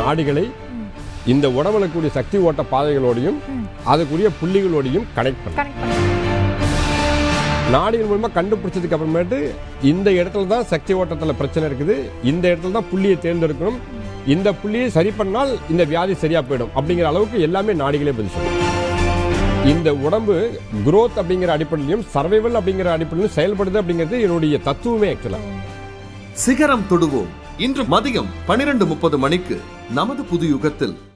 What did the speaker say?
நாடிகளை இந்த உடம்புல இருக்கக்கூடிய சக்தி ஓட்ட பாதைகளோடையும் அதுக்குரிய புள்ளிகளோடையும் கனெக்ட் பண்ணும் கனெக்ட் பண்ணி நாடிகள் மூலமா கண்டுபிடிச்சதுக்கு அப்புறமேட்டு இந்த இடத்துல தான் சக்தி ஓட்டத்தில் பிரச்சனை இருக்குது இந்த இடத்துல தான் புள்ளியை தேர்ந்தெடுக்கணும் இந்த புள்ளியை சரி பண்ணால் இந்த வியாதி சரியா போயிடும் அப்படிங்கிற அளவுக்கு எல்லாமே நாடிகளே பதில் சொல்லும் இந்த உடம்பு growth அப்படிங்கிற அடிப்படையிலும் சர்வைவல் அப்படிங்கிற அடிப்படையிலும் செயல்படுது அப்படிங்கிறது என்னுடைய தத்துவமே ஆக்சுவலா சிகரம் தொடுவோம் இன்று மதியம் பனிரெண்டு முப்பது மணிக்கு நமது புது யுகத்தில்